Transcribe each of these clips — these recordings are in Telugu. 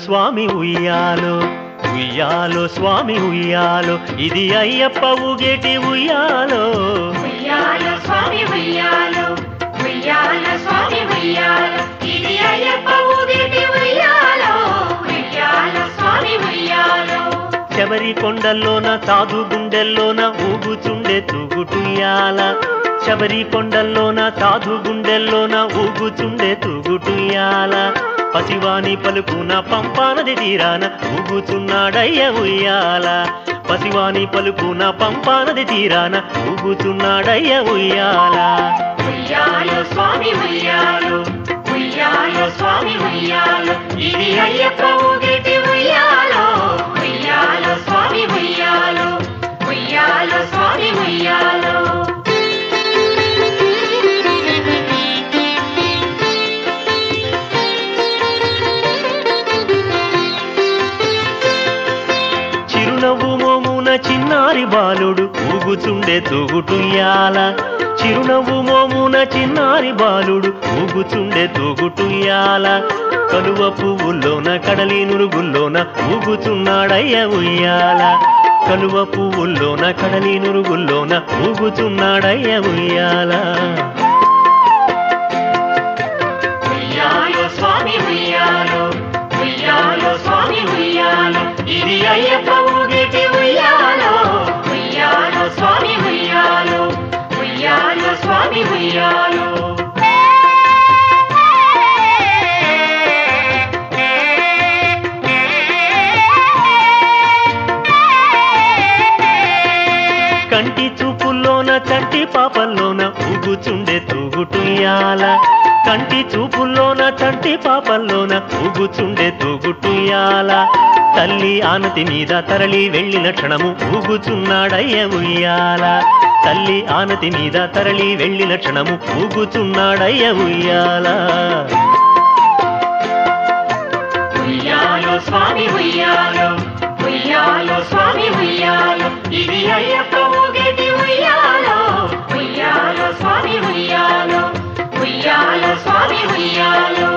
స్వామి ఉయ్యాలో ఉయ్యాలో స్వామి ఉయ్యాలో ఇది అయ్యప్ప ఊగేటి ఉయ్యాలో ఉయ్యాలో స్వామి ఉయ్యాలో ఉయ్యాలో స్వామి ఉయ్యాలో ఇది అయ్యప్ప ఊగేటి ఉయ్యాలో ఉయ్యాలో స్వామి ఉయ్యాలో శబరి కొండల్లోన సాధు గుండెల్లోన ఊగుచుండే తూగుటుయ్యాల శబరి కొండల్లోన సాధు గుండెల్లోన ఊగుచుండే తూగుటుయ్యాల పసివాని పలుకున పంపానది తీరాన ఊగుచున్నాడయ్య ఉయ్యాల పసివాని పలుకున పంపానది తీరాన ఊగుచున్నాడయ్య ఉయ్యాల ఉయ్యాలో స్వామి ఉయ్యాలో ఉయ్యాలో స్వామి ఉయ్యాలో ఇది అయ్యప్ప ఊగేటి ఉయ్యాలో ఉయ్యాలో స్వామి ఉయ్యాలో ఉయ్యాలో స్వామి ఉయ్యాలో చిరునవ్వు మోమున చిన్నారి బాలుడు ఊగుచుండే తూగుటుయ్యాల చిరునవ్వు మోమున చిన్నారి బాలుడు ఊగుచుండే తూగుటుయ్యాల కలువ పువ్వుల్లోన కడలి నురుగుల్లోన ఊగుచున్నాడయ్య ఉయ్యాల కలువ పువ్వుల్లోన కడలి నురుగుల్లోన ఊగుచున్నాడయ్య ఉయ్యాల ఉయ్యాలో స్వామి ఉయ్యాలో ఉయ్యాలో స్వామి ఉయ్యాలో ఇది అయ్యప్ప ఊగేటి ఉయ్యాలో ఉయ్యాలో స్వామి ఉయ్యాలో ఉయ్యాలో స్వామి ఉయ్యాలో కంటి చూపుల్లోన చంటి పాపల్లోన ఊగుచుండే తూగుటుయ్యాల కంటి చూపుల్లోన చంటి పాపల్లోన ఊగుచుండే తూగుటుయ్యాల తల్లి ఆనతి మీద తరలి వెళ్ళిన క్షణము ఊగుచున్నాడయ్య ఉయ్యాల తల్లి ఆనతి మీద తరలి వెళ్ళిన క్షణము ఊగుచున్నాడయ్య ఉయ్యాల ఉయ్యాలో స్వామి ఉయ్యాలో ఉయ్యాలో స్వామి ఉయ్యాలో ఇది అయ్యప్ప ఊగేటి ఉయ్యాలో ఉయ్యాలో స్వామి ఉయ్యాలో ఉయ్యాలో స్వామి ఉయ్యాలో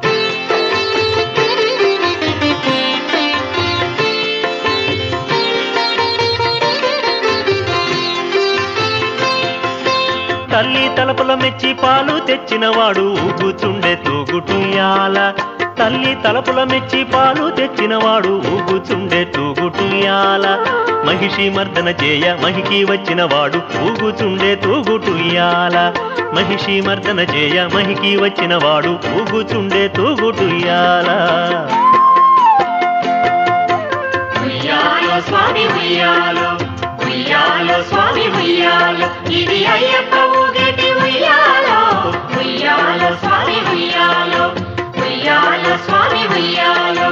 తల్లి తలపుల మెచ్చి పాలు తెచ్చినవాడు ఊగుచుండే తూగుటుయాల తల్లి తలపుల మెచ్చి పాలు తెచ్చినవాడు ఊగుచుండే తూగుటుయాల మహిషి మర్దన చేయ మహికి వచ్చినవాడు ఊగుచుండే తూగుటుయాల మహిషి మర్దన చేయ మహికి వచ్చినవాడు ఊగుచుండే తూగుటుయాల ఉయ్యాలో స్వామి ఉయ్యాలో ఉయ్యాలో స్వామి ఉయ్యాలో ఇది అయ్యప్ప ఊగేటి ఉయ్యాలో ఉయ్యాలో స్వామి ఉయ్యాలో ఉయ్యాలో స్వామి ఉయ్యాలో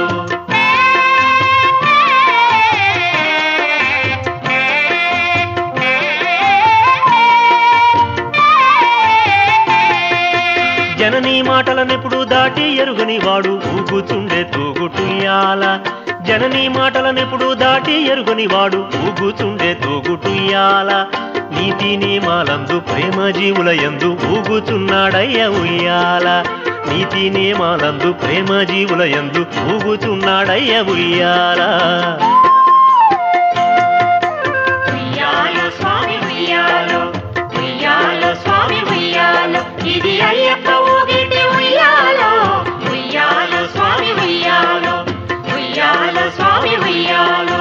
జననీ మాటలనెప్పుడు దాటి ఎరుగని వాడు ఊగుచుండే తూగుటుయ్యాల జననీ మాటలనెప్పుడు దాటి ఎరుగని వాడు ఊగుచుండే తూగుటుయ్యాల నీతి నియమాలందు ప్రేమ జీవుల యందు ఊగుచున్నాడయ్య ఉయ్యాల నీతి నియమాలందు ప్రేమ జీవుల యందు ఊగుచున్నాడయ్య ఉయ్యాల ఉయ్యాలో స్వామి ఉయ్యాలో ఉయ్యాలో స్వామి ఉయ్యాలో ఇది అయ్యప్ప ఊగేటి ఉయ్యాలో ఉయ్యాలో స్వామి ఉయ్యాలో ఉయ్యాలో స్వామి ఉయ్యాలో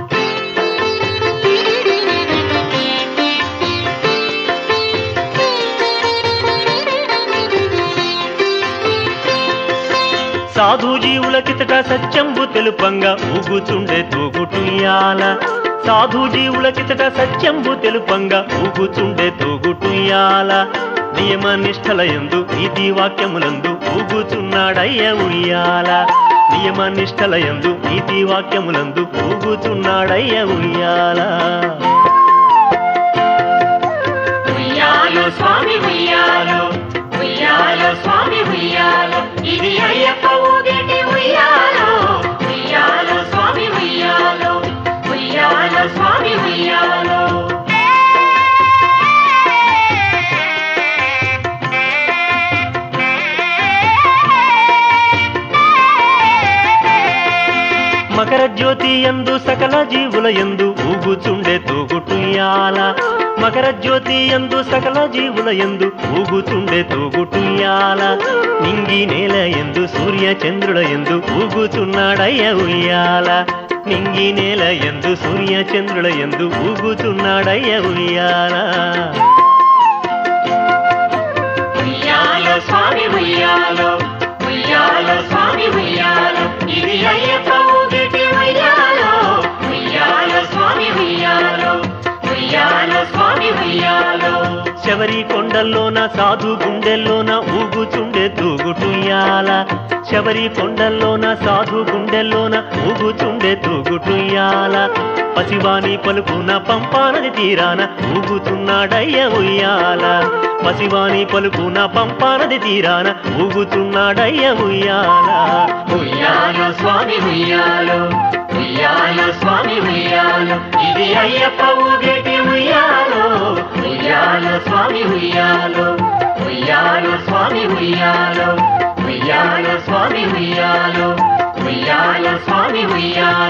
సాధు జీవుల కితట సత్యంబు తెలుపంగా ఊగుచుండే తూగుటుయ్యాల సాధు జీవుల కితట సత్యంబు తెలుపంగా ఊగుచుండే తూగుటుయ్యాల నియమ నిష్టల యందు నీతి వాక్యములందు ఊగుచున్నాడయ్య ఉయ్యాల నియమ నిష్టల యందు నీతి వాక్యములందు ఊగుచున్నాడయ్య ఉయ్యాల ఉయ్యాలో స్వామి ఉయ్యాలో ఉయ్యాలో స్వామి ఉయ్యాలో ఇది అయ్యప్ప ఊగేటి ఉయ్యాలో ఉయ్యాలో స్వామి ఉయ్యాలో ఉయ్యాలో స్వామి ఉయ్యాలో మకర జ్యోతి ఎందు సకల జీవుల ఎందు ఊగుచుండే తూగుటుయ్యాల మకర జ్యోతి ఎందు సకల జీవుల ఎందు ఊగుచుండే తూగుటుయ్యాల నింగి నేల ఎందు సూర్య చంద్రుల ఎందు ఊగుచున్నాడయ్య ఉయ్యాల నింగి నేల ఎందు సూర్య చంద్రుల ఎందు ఊగుచున్నాడయ్య ఉయ్యాల ఉయ్యాలో స్వామి ఉయ్యాలో ఉయ్యాలో స్వామి ఉయ్యాలో ఇది అయ్యప్ప ఊగిటి ఉయ్యాలో ఉయ్యాలో స్వామి ఉయ్యాలో ఉయ్యాలో స్వామి ఉయ్యాలో శబరి కొండల్లోన సాధు గుండెల్లోన ఊగుచుండే తూగుటుయ్యాల శబరి కొండల్లోన సాధు గుండెల్లోన ఊగుచుండే తూగుటుయ్యాల పసివాని పలుకున పంపానది తీరాన ఊగుతున్నాడయ్య ఉయ్యాల పసివాని పలుకున పంపానది తీరాన ఊగుతున్నాడయ్య ఉయ్యాల ఉయ్యాలో స్వామి ఉయ్యాలో ఉయ్యాలో స్వామి ఉయ్యాలో ఇది అయ్యప్ప ఊగేటి ఉయ్యాలో ఉయ్యాలో స్వామి ఉయ్యాలో ఉయ్యాలో స్వామి ఉయ్యాలో ఉయ్యాలో స్వామి ఉయ్యాలో ఉయ్యాలో స్వామి ఉయ్యాలో